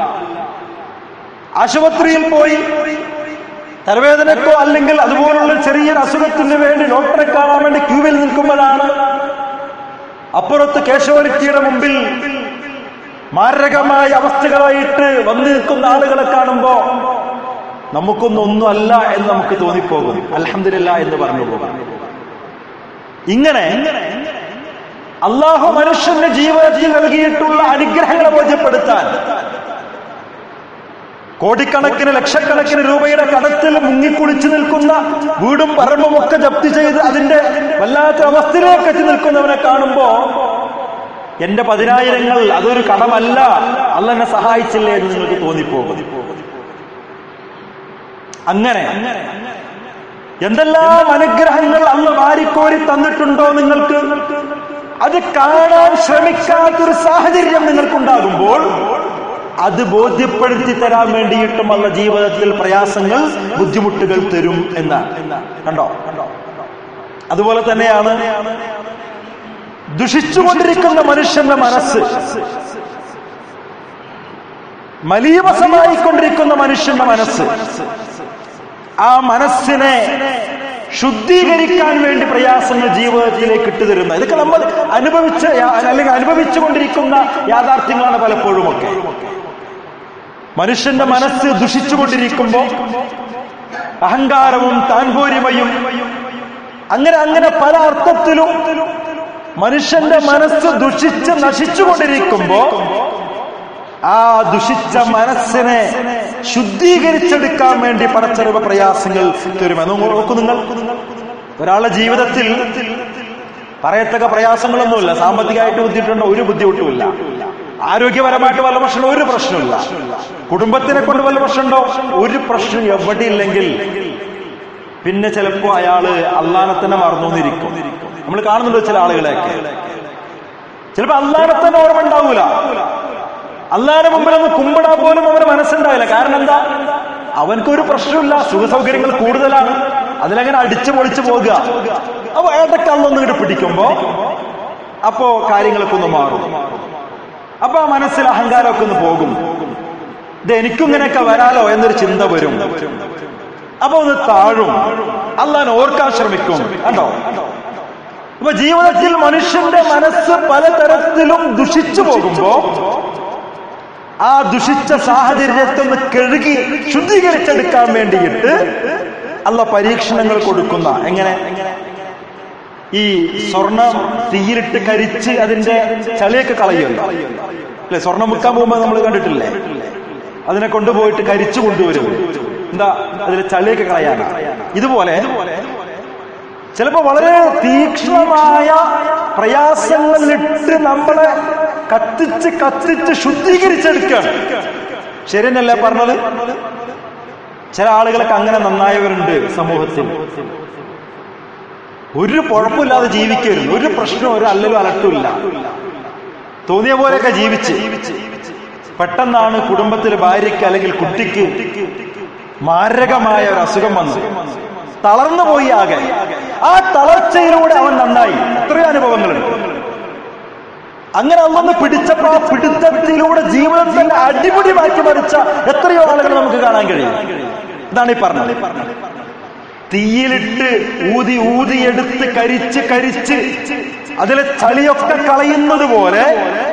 [SPEAKER 1] ആശുപത്രിയിൽ പോയി തലവേദനക്കോ അല്ലെങ്കിൽ അതുപോലുള്ള ചെറിയൊരു അസുഖത്തിന് വേണ്ടി ഡോക്ടറെ കാണാൻ വേണ്ടി ക്യൂവിൽ നിൽക്കുമ്പോഴാണ് അപ്പുറത്ത് കേശവരുത്തിയുടെ മുമ്പിൽ മാരകമായ അവസ്ഥകളായിട്ട് വന്നു നിൽക്കുന്ന ആളുകളെ കാണുമ്പോ നമുക്കൊന്നും ഒന്നുമല്ല എന്ന് നമുക്ക് തോന്നിപ്പോകും അലഹമില്ല എന്ന് പറഞ്ഞു പോകും ഇങ്ങനെ അള്ളാഹു മനുഷ്യന്റെ ജീവിതത്തിൽ നൽകിയിട്ടുള്ള അനുഗ്രഹങ്ങളെ ബോധ്യപ്പെടുത്താൻ കോടിക്കണക്കിന് ലക്ഷക്കണക്കിന് രൂപയുടെ കടത്തിൽ മുങ്ങിക്കുളിച്ചു നിൽക്കുന്ന വീടും പറമ്പും ഒക്കെ ജപ്തി ചെയ്ത് അതിന്റെ വല്ലാത്ത അവസ്ഥയിലേക്ക് എത്തി നിൽക്കുന്നവനെ കാണുമ്പോ എന്റെ പതിനായിരങ്ങൾ അതൊരു കടമല്ല അല്ല എന്നെ സഹായിച്ചില്ലേ എന്ന് നിങ്ങൾക്ക് തോന്നിപ്പോകും അങ്ങനെ എന്തെല്ലാം അനുഗ്രഹങ്ങൾ അന്ന് വാരിക്കോരി തന്നിട്ടുണ്ടോ നിങ്ങൾക്ക് അത് കാണാൻ ശ്രമിക്കാത്തൊരു സാഹചര്യം നിങ്ങൾക്കുണ്ടാകുമ്പോൾ അത് ബോധ്യപ്പെടുത്തി തരാൻ വേണ്ടിയിട്ടും അല്ല ജീവിതത്തിൽ പ്രയാസങ്ങൾ ബുദ്ധിമുട്ടുകൾ തരും എന്നാണ് കണ്ടോ അതുപോലെ തന്നെയാണ് ദുഷിച്ചുകൊണ്ടിരിക്കുന്ന മനുഷ്യന്റെ മനസ്സ് മലീവസമായിക്കൊണ്ടിരിക്കുന്ന മനുഷ്യന്റെ മനസ്സ് ആ മനസ്സിനെ ശുദ്ധീകരിക്കാൻ വേണ്ടി പ്രയാസങ്ങൾ ജീവിതത്തിലേക്ക് ഇട്ടുതരുന്ന ഇതൊക്കെ നമ്മൾ അനുഭവിച്ച അല്ലെങ്കിൽ അനുഭവിച്ചുകൊണ്ടിരിക്കുന്ന യാഥാർത്ഥ്യങ്ങളാണ് പലപ്പോഴും ഒക്കെ മനുഷ്യന്റെ മനസ്സ് ദുഷിച്ചുകൊണ്ടിരിക്കുമ്പോൾ അഹങ്കാരവും താൻപോരിമയും അങ്ങനെ അങ്ങനെ പല അർത്ഥത്തിലും മനുഷ്യന്റെ മനസ്സ് ദുഷിച്ച് നശിച്ചുകൊണ്ടിരിക്കുമ്പോ ആ ദുഷിച്ച മനസ്സിനെ ശുദ്ധീകരിച്ചെടുക്കാൻ വേണ്ടി പടച്ചറിവ് പ്രയാസങ്ങൾ തരുമെന്ന് നോക്കൂ നിങ്ങൾ ഒരാളുടെ ജീവിതത്തിൽ പറയത്തക്ക പ്രയാസങ്ങളൊന്നുമില്ല സാമ്പത്തികമായിട്ട് ബുദ്ധിമുട്ടുണ്ടോ ഒരു ബുദ്ധിമുട്ടുമില്ല ആരോഗ്യപരമായിട്ട് വല്ല പ്രശ്നം ഒരു പ്രശ്നമില്ല കുടുംബത്തിനെ കൊണ്ട് വല്ല പ്രശ്നമുണ്ടോ ഒരു പ്രശ്നം എവിടെ ഇല്ലെങ്കിൽ പിന്നെ ചിലപ്പോ അയാള് അള്ളാനെ തന്നെ മറന്നുകൊണ്ടിരിക്കും നമ്മൾ കാണുന്നുണ്ട് ചില ആളുകളെയൊക്കെ ചിലപ്പോ അള്ളാനെ തന്നെ ഓർമ്മ ഉണ്ടാവൂല അള്ളാന്റെ മുമ്പിൽ ഒന്ന് കുമ്പിടാൻ പോലും അവന് മനസ്സുണ്ടാവില്ല കാരണം എന്താ അവൻക്കൊരു പ്രശ്നമില്ല സുഖസൗകര്യങ്ങൾ കൂടുതലാണ് അതിലങ്ങനെ അടിച്ചു പൊളിച്ചു പോകുക അപ്പൊ ഇടയ്ക്ക് അന്നൊന്നും ഇങ്ങോട്ട് പിടിക്കുമ്പോ അപ്പോ കാര്യങ്ങളൊക്കെ ഒന്ന് മാറും അപ്പൊ ആ മനസ്സിൽ അഹങ്കാരമൊക്കെ ഒന്ന് പോകും ഇത് എനിക്കും ഇങ്ങനെയൊക്കെ വരാലോ എന്നൊരു ചിന്ത വരും അപ്പൊ ഒന്ന് താഴും അല്ലാൻ ഓർക്കാൻ ശ്രമിക്കും കണ്ടോ അപ്പൊ ജീവിതത്തിൽ മനുഷ്യന്റെ മനസ്സ് പലതരത്തിലും ദുഷിച്ചു പോകുമ്പോ ആ ദുഷിച്ച സാഹചര്യത്തെ ഒന്ന് കഴുകി ശുദ്ധീകരിച്ചെടുക്കാൻ വേണ്ടിയിട്ട് അല്ല പരീക്ഷണങ്ങൾ കൊടുക്കുന്ന എങ്ങനെ ഈ സ്വർണം തീയിലിട്ട് കരിച്ച് അതിന്റെ ചളിയൊക്കെ കളയുമല്ലോ അല്ലെ സ്വർണം മുക്കാൻ പോകുമ്പോൾ നമ്മൾ കണ്ടിട്ടില്ലേ അതിനെ കൊണ്ടുപോയിട്ട് കരിച്ചു കൊണ്ടുവരും എന്താ അതിലെ ചളിയൊക്കെ കളയാനാ ഇതുപോലെ ചിലപ്പോ വളരെ തീക്ഷ്ണമായ പ്രയാസങ്ങളിലിട്ട് നമ്മളെ കത്തിച്ച് കത്തിച്ച് ശുദ്ധീകരിച്ചെടുക്കുകയാണ് ശരിയെന്നല്ലേ പറഞ്ഞത് ചില ആളുകളൊക്കെ അങ്ങനെ നന്നായവരുണ്ട് സമൂഹത്തിൽ ഒരു കുഴപ്പമില്ലാതെ ജീവിക്കരുത് ഒരു പ്രശ്നവും ഒരു അല്ലലും അലട്ടുമില്ല തോന്നിയ പോലെയൊക്കെ ജീവിച്ച് പെട്ടെന്നാണ് കുടുംബത്തിലെ ഭാര്യയ്ക്ക് അല്ലെങ്കിൽ കുട്ടിക്ക് മാരകമായ ഒരു അസുഖം വന്നു തളർന്നു പോയി ആകെ ആ തളർച്ചയിലൂടെ അവൻ നന്നായി എത്രയോ അനുഭവങ്ങളുണ്ട് അങ്ങനെ അന്നൊന്ന് പിടിച്ചപ്പോ ആ പിടുത്തത്തിലൂടെ ജീവിതം തന്നെ അടിപിടി മാറ്റി മറിച്ച എത്രയോ ആളുകൾ നമുക്ക് കാണാൻ കഴിയും ഇതാണ് ഈ പറഞ്ഞത് തീയിലിട്ട് ഊതി ഊതിയെടുത്ത് കരിച്ച് കരിച്ച് അതിലെ ചളിയൊക്കെ കളയുന്നത് പോലെ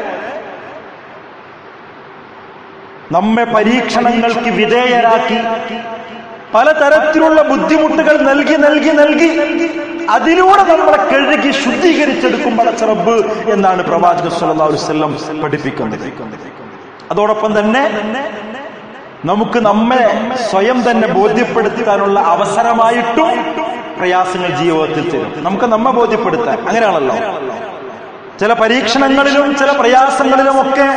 [SPEAKER 1] നമ്മെ പരീക്ഷണങ്ങൾക്ക് വിധേയരാക്കി പലതരത്തിലുള്ള ബുദ്ധിമുട്ടുകൾ നൽകി നൽകി നൽകി അതിലൂടെ നമ്മളെ കഴുകി ശുദ്ധീകരിച്ചെടുക്കും പടച്ചറബ് എന്നാണ് പ്രവാചക സല്ലല്ലാഹു അലൈഹി വസല്ലം പഠിപ്പിക്കുന്നത് അതോടൊപ്പം തന്നെ നമുക്ക് നമ്മെ സ്വയം തന്നെ ബോധ്യപ്പെടുത്താനുള്ള അവസരമായിട്ടും പ്രയാസങ്ങൾ ജീവിതത്തിൽ തരും നമുക്ക് നമ്മെ ബോധ്യപ്പെടുത്താൻ അങ്ങനെയാണല്ലോ ചില പരീക്ഷണങ്ങളിലും ചില പ്രയാസങ്ങളിലും ഒക്കെ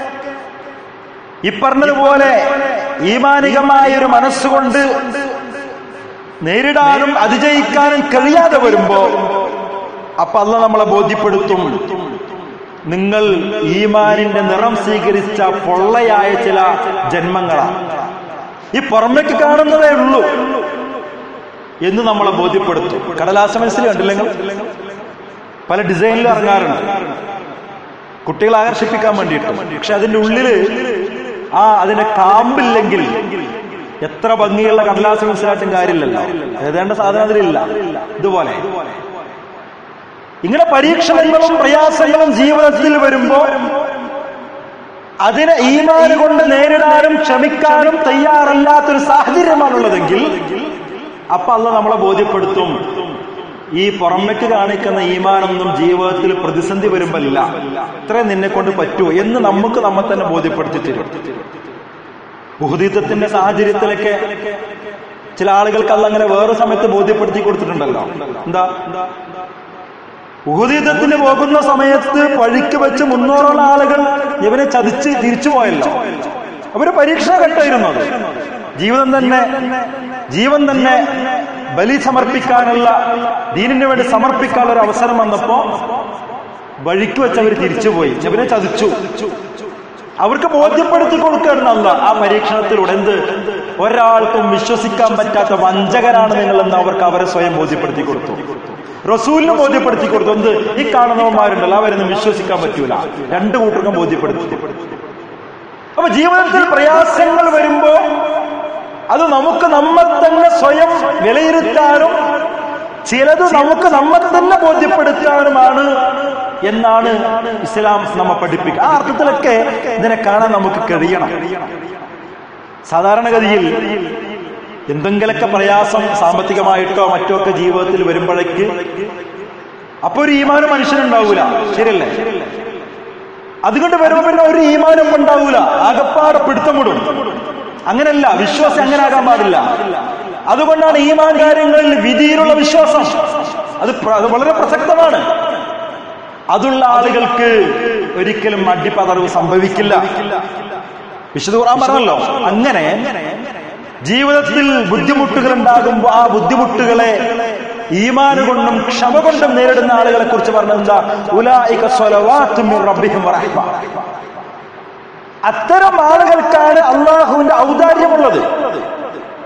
[SPEAKER 1] ഈ പറഞ്ഞതുപോലെ ഈമാനികമായ ഒരു മനസ്സുകൊണ്ട് നേരിടാനും അതിജയിക്കാനും കഴിയാതെ വരുമ്പോ അപ്പൊ അല്ല നമ്മളെ ബോധ്യപ്പെടുത്തും നിങ്ങൾ ഈമാനിന്റെ നിറം സ്വീകരിച്ച പൊള്ളയായ ചില ജന്മങ്ങളാണ് ഈ പുറമേക്ക് കാണുന്നതേ ഉള്ളൂ എന്ന് നമ്മളെ ബോധ്യപ്പെടുത്തും കടലാസ മനസ്സിൽ കണ്ടില്ലെങ്കിൽ പല ഡിസൈനിലും ഇറങ്ങാറുണ്ട് കുട്ടികളെ ആകർഷിപ്പിക്കാൻ വേണ്ടിയിട്ട് പക്ഷെ അതിന്റെ ഉള്ളില് ആ അതിന്റെ കാമ്പില്ലെങ്കിൽ എത്ര ഭംഗിയുള്ള കടലാസ് മനസ്സിലായിട്ടും കാര്യമില്ലല്ലോ ഏതേണ്ട സാധനം അതിലില്ല ഇതുപോലെ ഇങ്ങനെ പരീക്ഷണങ്ങളും പ്രയാസങ്ങളും ജീവിതത്തിൽ വരുമ്പോ അതിനെ ഈമാന് കൊണ്ട് നേരിടാനും ക്ഷമിക്കാനും തയ്യാറല്ലാത്തൊരു സാഹചര്യമാണുള്ളതെങ്കിൽ അപ്പൊ അല്ല നമ്മളെ ബോധ്യപ്പെടുത്തും ഈ പുറമേക്ക് കാണിക്കുന്ന ഈമാനൊന്നും ജീവിതത്തിൽ പ്രതിസന്ധി വരുമ്പല്ല ഇത്രയും നിന്നെ കൊണ്ട് പറ്റൂ എന്ന് നമുക്ക് നമ്മെ തന്നെ ബോധ്യപ്പെടുത്തി തരും ബുഹുദീത്വത്തിന്റെ സാഹചര്യത്തിലൊക്കെ ചില ആളുകൾക്ക് അല്ല അങ്ങനെ വേറെ സമയത്ത് ബോധ്യപ്പെടുത്തി കൊടുത്തിട്ടുണ്ടല്ലോ എന്താ ഉഹുദീതത്തിന് പോകുന്ന സമയത്ത് പഴിക്ക് വെച്ച് മുന്നൂറോളം ആളുകൾ ഇവനെ ചതിച്ച് തിരിച്ചു പോയല്ലോ അവര് പരീക്ഷ ഘട്ടമായിരുന്നു അത് ജീവിതം തന്നെ ജീവൻ തന്നെ ബലി സമർപ്പിക്കാനുള്ള ദീനിന് വേണ്ടി സമർപ്പിക്കാനുള്ള ഒരു അവസരം വന്നപ്പോ വഴിക്ക് വെച്ച് അവർ തിരിച്ചുപോയി ഇവനെ ചതിച്ചു അവർക്ക് ബോധ്യപ്പെടുത്തി കൊടുക്കുകയായിരുന്നു അല്ല ആ പരീക്ഷണത്തിലൂടെ എന്ത് ഒരാൾക്കും വിശ്വസിക്കാൻ പറ്റാത്ത വഞ്ചകരാണ് നിങ്ങളെന്ന് അവർക്ക് അവരെ സ്വയം ബോധ്യപ്പെടുത്തി കൊടുത്തു റസൂലിന് ബോധ്യപ്പെടുത്തി കൊടുത്തു എന്ത് ഈ കാണുന്നവന്മാരുണ്ടല്ലോ അവരൊന്നും വിശ്വസിക്കാൻ പറ്റൂല രണ്ടു കൂട്ടർക്കും ബോധ്യപ്പെടുത്തി അപ്പൊ ജീവിതത്തിൽ പ്രയാസങ്ങൾ വരുമ്പോ അത് നമുക്ക് നമ്മെ തന്നെ സ്വയം വിലയിരുത്താനും ചിലത് നമുക്ക് നമ്മെ തന്നെ ബോധ്യപ്പെടുത്താനുമാണ് എന്നാണ് ഇസ്ലാം നമ്മെ പഠിപ്പിക്കുക ആ അർത്ഥത്തിലൊക്കെ ഇതിനെ കാണാൻ നമുക്ക് കഴിയണം സാധാരണഗതിയിൽ എന്തെങ്കിലൊക്കെ പ്രയാസം സാമ്പത്തികമായിട്ടോ മറ്റോ ഒക്കെ ജീവിതത്തിൽ വരുമ്പോഴേക്ക് അപ്പൊ ഒരു ഈമാനും മനുഷ്യനുണ്ടാവൂല ശരിയല്ലേ അതുകൊണ്ട് വരുമ്പോ പിന്നെ ഒരു ഈമാനും ഉണ്ടാവൂല ആകപ്പാടെ പിടുത്തമിടും അങ്ങനല്ല വിശ്വാസം അങ്ങനെ ആകാൻ പാടില്ല അതുകൊണ്ടാണ് ഈമാൻ കാര്യങ്ങളിൽ വിധിയിലുള്ള വിശ്വാസം അത് പ്ര- അത് വളരെ പ്രസക്തമാണ് അതുള്ള ആളുകൾക്ക് ഒരിക്കലും അടിപ്പതറിവ് സംഭവിക്കില്ല വിശുദ്ധ ഖുർആൻ പറഞ്ഞല്ലോ അങ്ങനെ ജീവിതത്തിൽ ബുദ്ധിമുട്ടുകൾ ഉണ്ടാകുമ്പോൾ ആ ബുദ്ധിമുട്ടുകളെ ഈമാന് കൊണ്ടും ക്ഷമ കൊണ്ടും നേരിടുന്ന ആളുകളെ കുറിച്ച് പറഞ്ഞത് എന്താ ഉലായിക സ്വലവാത്തും മിർ റബ്ബിഹിം വറഹ്മ. അത്തരം ആളുകൾക്കാണ് അള്ളാഹുവിന്റെ ഔദാര്യമുള്ളത്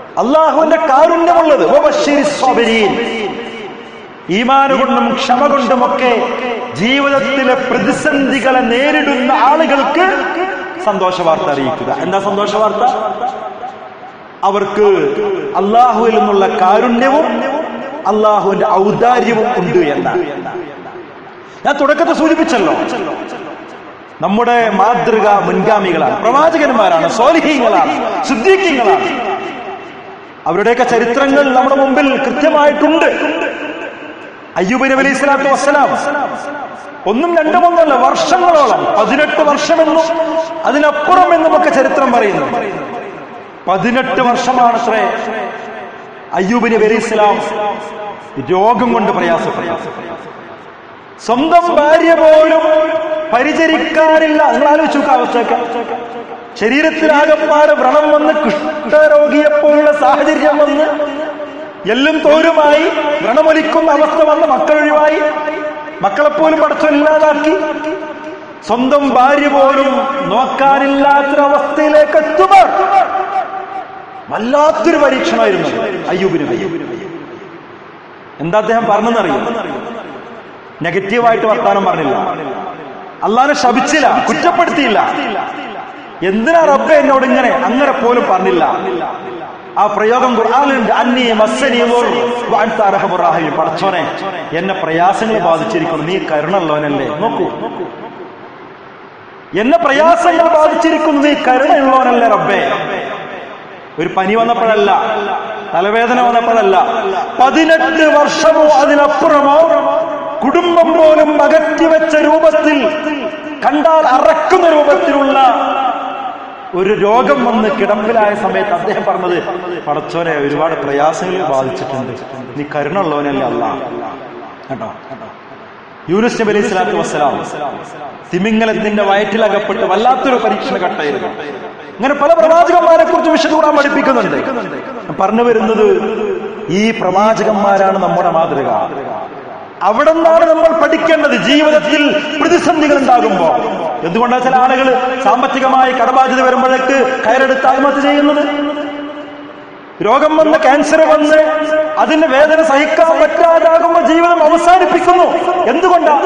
[SPEAKER 1] അള്ളാഹുവിന്റെ കാരുണ്യമുള്ളത് വബശ്ശിരി സ്വാബരീൻ. ഈമാന് കൊണ്ടും ക്ഷമ കൊണ്ടുമൊക്കെ ജീവിതത്തിലെ പ്രതിസന്ധികളെ നേരിടുന്ന ആളുകൾക്ക് സന്തോഷ വാർത്ത അറിയിക്കുക എന്താ സന്തോഷ വാർത്ത അവർക്ക് അള്ളാഹുവിൽ നിന്നുള്ള കാരുണ്യവും അള്ളാഹുവിന്റെ ഔദാര്യവും ഉണ്ട് എന്നാണ് ഞാൻ തുടക്കത്തെ സൂചിപ്പിച്ചല്ലോ നമ്മുടെ മാതൃക മുൻഗാമികളാണ് പ്രവാചകന്മാരാണ് സോലിഹീങ്ങളാണ് ശുദ്ധീക്യങ്ങളാണ് അവരുടെയൊക്കെ ചരിത്രങ്ങൾ നമ്മുടെ മുമ്പിൽ കൃത്യമായിട്ടുണ്ട് അയ്യൂബ് നബി അലൈഹി സ്വലാത്തു വസ്സലാം ഒന്നും രണ്ടും ഒന്നല്ല വർഷങ്ങളോളം പതിനെട്ട് വർഷമെന്നും അതിനപ്പുറം എന്നും ഒക്കെ ചരിത്രം പറയുന്നു പതിനെട്ട് വർഷമാണത്രേ അയ്യൂബ് നബി അലൈഹി സ്വലാം രോഗം കൊണ്ട് പ്രയാസപ്പെട്ടു സ്വന്തം ഭാര്യ പോലും പരിചരിക്കാറില്ല നിങ്ങൾ ആലോചിച്ചു നോക്കുക അവസ്ഥയൊക്കെ ശരീരത്തിലാകപ്പാട് വ്രണം വന്ന് കുഷ്ഠരോഗിയെപ്പോലുള്ള സാഹചര്യം വന്ന് എല്ലും തോരുമായി വ്രണമൊലിക്കുന്ന അവസ്ഥ വന്ന് മക്കളൊഴിവായി മക്കളെപ്പോലും പടച്ചൊല്ലാതാക്കി സ്വന്തം ഭാര്യ പോലും നോക്കാനില്ലാത്തൊരവസ്ഥയിലേക്ക് എത്തുമ്പോൾ വല്ലാത്തൊരു പരീക്ഷണമായിരുന്നു അയ്യൂബിന് എന്താ അദ്ദേഹം പറഞ്ഞെന്നറിയും നെഗറ്റീവായിട്ട് വർത്താനം പറഞ്ഞില്ല അള്ളാനെ ശപിച്ചില്ല കുറ്റപ്പെടുത്തിയില്ല എന്തിനാ റബ്ബെ എന്നോട് ഇങ്ങനെ അങ്ങനെ പോലും പറഞ്ഞില്ല ആ പ്രയോഗം ഖുർആനിലുണ്ട് അന്നി മസ്സനി അർഹമുറാഹിം പടച്ചോനെ എന്നെ പ്രയാസങ്ങൾ ബാധിച്ചിരിക്കുന്നു നീ കരുണുള്ളവനല്ലേ നോക്കൂ എന്നെ പ്രയാസങ്ങൾ ബാധിച്ചിരിക്കുന്നു നീ കരുണയുള്ളവനല്ലേ റബ്ബേ ഒരു പനി വന്നപ്പോഴല്ല തലവേദന വന്നപ്പോഴല്ല പതിനെട്ട് വർഷമോ അതിനപ്പുറമോ കുടുംബം പോലും അകറ്റിവെച്ച രൂപത്തിൽ കണ്ടാൽ അറക്കുന്ന രൂപത്തിലുള്ള ഒരു രോഗം വന്ന് കിടപ്പിലായ സമയത്ത് അദ്ദേഹം പറഞ്ഞത് പടച്ചോനെ ഒരുപാട് പ്രയാസങ്ങൾ ബാധിച്ചിട്ടുണ്ട് നീ കരുണുള്ളവനല്ലേ അല്ല കേട്ടോ യൂനുസ് നബി അലൈഹി സ്വലാത്തു വസ്സലാം തിമിംഗലത്തിന്റെ വയറ്റിലകപ്പെട്ട് വല്ലാത്തൊരു പരീക്ഷണ ഘട്ടമായിരുന്നു ഇങ്ങനെ പല പ്രവാചകന്മാരെ കുറിച്ച് വിശദൂടാൻ പഠിപ്പിക്കുന്നുണ്ട് പറഞ്ഞു വരുന്നത് ഈ പ്രവാചകന്മാരാണ് നമ്മുടെ മാതൃക അവിടെ നിന്നാണ് നമ്മൾ പഠിക്കേണ്ടത് ജീവിതത്തിൽ പ്രതിസന്ധികൾ ഉണ്ടാകുമ്പോ എന്തുകൊണ്ടാണ് ചില ആളുകൾ സാമ്പത്തികമായി കടബാധ്യത വരുമ്പോഴേക്ക് കയറെടുത്ത് ആത്മഹത്യ ചെയ്യുന്നത് രോഗം വന്ന് ക്യാൻസർ വന്ന് അതിന്റെ വേദന സഹിക്കാൻ പറ്റാതാകുമ്പോൾ ജീവിതം അവസാനിപ്പിക്കുന്നു എന്തുകൊണ്ടാണ്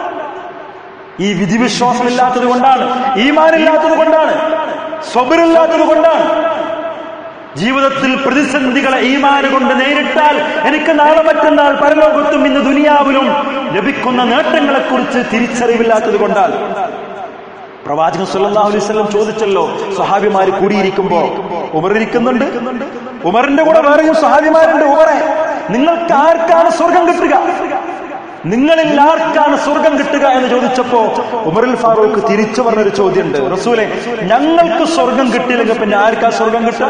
[SPEAKER 1] ഈ വിധിവിശ്വാസമില്ലാത്തത് കൊണ്ടാണ് ഈമാനില്ലാത്തത് കൊണ്ടാണ് സ്വബരില്ലാത്തത് കൊണ്ടാണ് ജീവിതത്തിൽ പ്രതിസന്ധികളെ ഈമാന് കൊണ്ട് നേരിട്ടാൽ എനിക്ക് നാളെ മറ്റന്നാൾ പരലോകത്തും ഇന്ന് ദുനിയാവിലും ലഭിക്കുന്ന നേട്ടങ്ങളെ കുറിച്ച് തിരിച്ചറിവില്ലാത്തത് കൊണ്ടാണ് പ്രവാചകൻ സല്ലല്ലാഹു അലൈഹി വസല്ലം ചോദിച്ചല്ലോ സഹാബിമാര് കൂടിയിരിക്കുമ്പോ ഉമർ ഇരിക്കുന്നുണ്ട് ഉമറിന്റെ കൂടെ വേറെയും സഹാബിമാരുണ്ട് ഉമറെ നിങ്ങൾക്ക് ആർക്കാണ് സ്വർഗം കിട്ടുക നിങ്ങളിൽ ആർക്കാണ് സ്വർഗം കിട്ടുക എന്ന് ചോദിച്ചപ്പോ ഉമറിൽ ഫാറൂഖ് തിരിച്ചു പറഞ്ഞൊരു ചോദ്യമുണ്ട് റസൂലെ ഞങ്ങൾക്ക് സ്വർഗം കിട്ടിയില്ലെങ്കിൽ പിന്നെ ആർക്കാ സ്വർഗം കിട്ടുക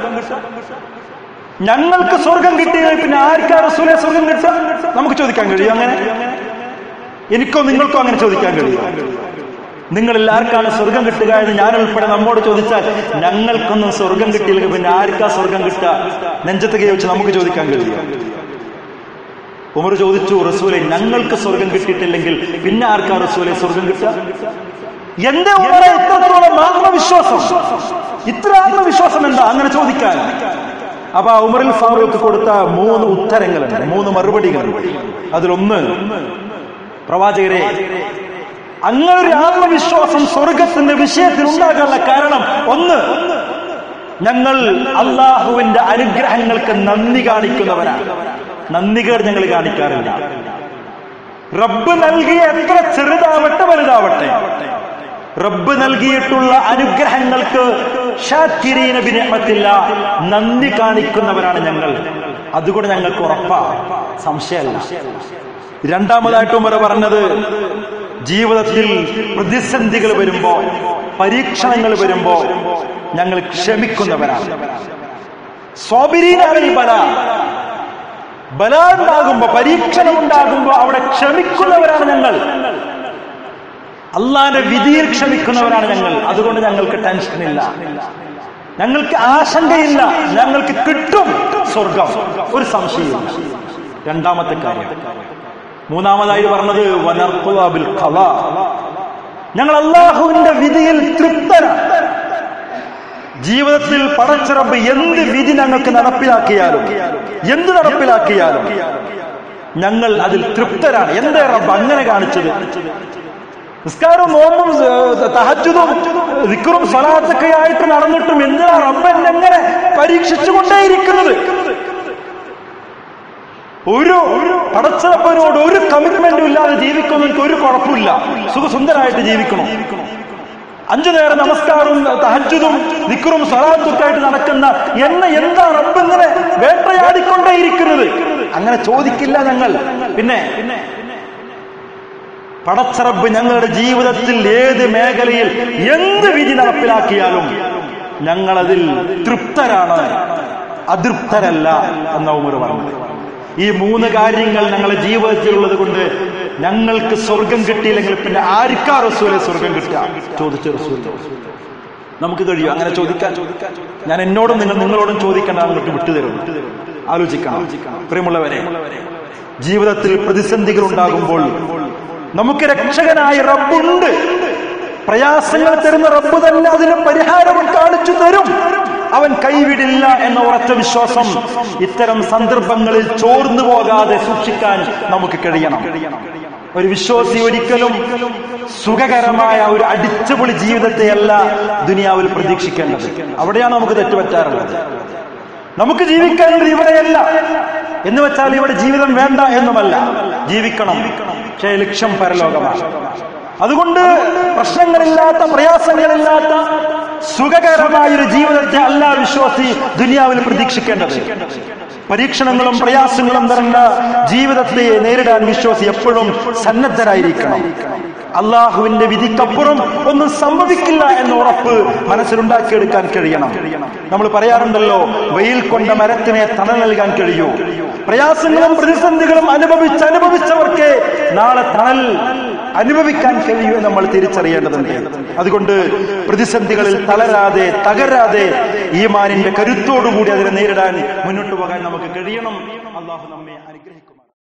[SPEAKER 1] ഞങ്ങൾക്ക് സ്വർഗം കിട്ടിയില്ലെങ്കിൽ പിന്നെ ആർക്കാ റസൂലെ സ്വർഗം കിട്ടുക നമുക്ക് ചോദിക്കാൻ കഴിയും അങ്ങനെ എനിക്കോ നിങ്ങൾക്കോ അങ്ങനെ ചോദിക്കാൻ കഴിയും നിങ്ങളിൽ ആർക്കാണ് സ്വർഗം കിട്ടുക എന്ന് ഞാൻ ഉൾപ്പെടെ നമ്മോട് ചോദിച്ചാൽ ഞങ്ങൾക്കൊന്നും സ്വർഗം കിട്ടിയില്ലെങ്കിൽ പിന്നെ ആർക്കാ സ്വർഗം കിട്ടുക നെഞ്ചത്ത് കൈ വെച്ച് നമുക്ക് ചോദിക്കാൻ കഴിയും ഉമർ ചോദിച്ചു റസൂലെ ഞങ്ങൾക്ക് സ്വർഗം കിട്ടിയിട്ടില്ലെങ്കിൽ പിന്നെ ആർക്കാ റസൂലെ സ്വർഗം കിട്ടുക എന്റെ ഉമറെ ഇത്രത്തോളം ആത്മവിശ്വാസം ഇത്ര ആത്മവിശ്വാസം എന്താ അങ്ങനെ ചോദിക്കാൻ അപ്പൊ ആ ഉമറിൽ ഫാറൂഖ് കൊടുത്ത മൂന്ന് ഉത്തരങ്ങളുണ്ട് മൂന്ന് മറുപടികളുണ്ട് അതിലൊന്ന് പ്രവാചകരെ അങ്ങനെ ഒരു ആത്മവിശ്വാസം സ്വർഗത്തിന്റെ വിഷയത്തിൽ ഉണ്ടാകാനുള്ള കാരണം ഒന്ന് ഞങ്ങൾ അള്ളാഹുവിന്റെ അനുഗ്രഹങ്ങൾക്ക് നന്ദി കാണിക്കുന്നവരാണ് നന്ദികേട് ഞങ്ങൾ കാണിക്കാറില്ല റബ്ബ് നൽകിയ എത്ര ചെറുതാവട്ടെ വലുതാവട്ടെ റബ്ബ് നൽകിയിട്ടുള്ള അനുഗ്രഹങ്ങൾക്ക് ഷാക്കിരീന ബിനിഅമത്തില്ല നന്ദി കാണിക്കുന്നവരാണ് ഞങ്ങൾ അതുകൊണ്ട് ഞങ്ങൾക്ക് ഉറപ്പാ സംശയമല്ല രണ്ടാമതായിട്ട് ഉമർ പറഞ്ഞത് ജീവിതത്തിൽ പ്രതിസന്ധികൾ വരുമ്പോ പരീക്ഷണങ്ങൾ വരുമ്പോ ഞങ്ങൾ ക്ഷമിക്കുന്നവരാണ് സ്വാബിരീനാണ് ഈ ബല ബല ഉണ്ടാകുമ്പോ പരീക്ഷണം ഉണ്ടാകുമ്പോ അവിടെ ക്ഷമിക്കുന്നവരാണ് ഞങ്ങൾ അള്ളാന്റെ വിധിയിൽ ക്ഷമിക്കുന്നവരാണ് ഞങ്ങൾ അതുകൊണ്ട് ഞങ്ങൾക്ക് ടെൻഷനില്ല ഞങ്ങൾക്ക് ആശങ്കയില്ല ഞങ്ങൾക്ക് കിട്ടും സ്വർഗം ഒരു സംശയമില്ല രണ്ടാമത്തെ കാര്യം മൂന്നാമതായി പറഞ്ഞത് വനർക്കുവാബിൽ ഖല ഞങ്ങൾ അള്ളാഹുവിന്റെ വിധിയിൽ തൃപ്തരാണ് ജീവിതത്തിൽ പടച്ചിറപ്പ് എന്ത് വിധി ഞങ്ങൾക്ക് നടപ്പിലാക്കിയാലും എന്ത് നടപ്പിലാക്കിയാലും ഞങ്ങൾ അതിൽ തൃപ്തരാണ് എന്തേ റബ്ബ് അങ്ങനെ കാണിച്ചത് നിസ്കാരവും നോമ്പും ഏഹ്, തഹജ്ജുദും ദിക്റും സ്വലാത്തൊക്കെ ആയിട്ട് നടന്നിട്ടും എന്തിനാ റബ്ബ് എന്നെ എങ്ങനെ പരീക്ഷിച്ചുകൊണ്ടേയിരിക്കുന്നത് ഒരു പടച്ചറപ്പനോട് ഒരു കമ്മിറ്റ്മെന്റും ഇല്ലാതെ ജീവിക്കുന്ന എനിക്ക് ഒരു കുഴപ്പമില്ല സുഖസുന്ദരായിട്ട് ജീവിക്കണം അഞ്ചു നേരം നമസ്കാരവും തഹജ്ജുദും ദിക്റും സ്വലാത്തൊക്കെ ആയിട്ട് നടക്കുന്ന എന്നെ എന്താ റബ്ബ് ഇങ്ങനെ വേട്ടയാടിക്കൊണ്ടേയിരിക്കുന്നത് അങ്ങനെ ചോദിക്കില്ല ഞങ്ങൾ പിന്നെ പടച്ചറബ് ഞങ്ങളുടെ ജീവിതത്തിൽ ഏത് മേഖലയിൽ എന്ത് വിധി നടപ്പിലാക്കിയാലും ഞങ്ങളതിൽ തൃപ്തരാണ് അതൃപ്തരല്ല എന്ന ഉമർ പറഞ്ഞു ഈ മൂന്ന് കാര്യങ്ങൾ ഞങ്ങളുടെ ജീവിതത്തിലുള്ളത് കൊണ്ട് ഞങ്ങൾക്ക് സ്വർഗം കിട്ടിയില്ലെങ്കിൽ പിന്നെ ആർക്കാ റസൂലെ സ്വർഗം കിട്ടുക ചോദിച്ച റസൂൽ നമുക്ക് കഴിയും അങ്ങനെ ചോദിക്കാൻ ഞാൻ എന്നോടും നിങ്ങൾ നിങ്ങളോടും ചോദിക്കേണ്ട അങ്ങോട്ട് വിട്ടുതരും ആലോചിക്കണം പ്രിയമുള്ളവരെ ജീവിതത്തിൽ പ്രതിസന്ധികൾ ഉണ്ടാകുമ്പോൾ നമുക്ക് രക്ഷകനായ റബ്ബുണ്ട് പ്രയാസങ്ങൾ തരുന്ന റബ്ബ് തന്നെ അതിന് പരിഹാരവും കാണിച്ചു തരും അവൻ കൈവിടില്ല എന്ന ഉറച്ച വിശ്വാസം ഇത്തരം സന്ദർഭങ്ങളിൽ ചോർന്നു പോകാതെ സൂക്ഷിക്കാൻ നമുക്ക് കഴിയണം ഒരു വിശ്വാസി ഒരിക്കലും സുഖകരമായ ഒരു അടിച്ചുപൊളി ജീവിതത്തെയല്ല ദുനിയാവിൽ പ്രതീക്ഷിക്കേണ്ടത് അവിടെയാണ് നമുക്ക് തെറ്റുപറ്റാറുള്ളത് നമുക്ക് ജീവിക്കാനുള്ളത് ഇവിടെയല്ല എന്ന് വെച്ചാൽ ഇവിടെ ജീവിതം വേണ്ട എന്നുമല്ല ജീവിക്കണം പക്ഷേ ലക്ഷ്യം പരലോകമാണ് അതുകൊണ്ട് പ്രശ്നങ്ങളില്ലാത്ത പ്രയാസങ്ങളില്ലാത്ത സുഖകരമായൊരു ജീവിതത്തെ അല്ല വിശ്വാസി ദുനിയാവിൽ പ്രതീക്ഷിക്കേണ്ടത് പരീക്ഷണങ്ങളും പ്രയാസങ്ങളും നിറഞ്ഞ ജീവിതത്തെ നേരിടാൻ വിശ്വാസി എപ്പോഴും സന്നദ്ധരായിരിക്കണം അള്ളാഹുവിന്റെ വിധിക്കപ്പുറം ഒന്നും സംഭവിക്കില്ല എന്ന ഉറപ്പ് മനസ്സിലുണ്ടാക്കിയെടുക്കാൻ കഴിയണം നമ്മൾ പറയാറുണ്ടല്ലോ വെയിൽ കൊണ്ട മരത്തിനെ തണൽ നൽകാൻ കഴിയൂ പ്രയാസങ്ങളും പ്രതിസന്ധികളും അനുഭവിച്ച് അനുഭവിച്ചവർക്ക് നാളെ തണൽ അനുഭവിക്കാൻ കഴിയൂ എന്ന് നമ്മൾ തിരിച്ചറിയേണ്ടതുണ്ട് അതുകൊണ്ട് പ്രതിസന്ധികളിൽ തളരാതെ തകരാതെ ഈമാനിന്റെ കരുത്തോടുകൂടി അതിനെ നേരിടാൻ മുന്നോട്ട് പോകാൻ നമുക്ക് കഴിയണം അള്ളാഹു നമ്മെ അനുഗ്രഹിക്കുമാർ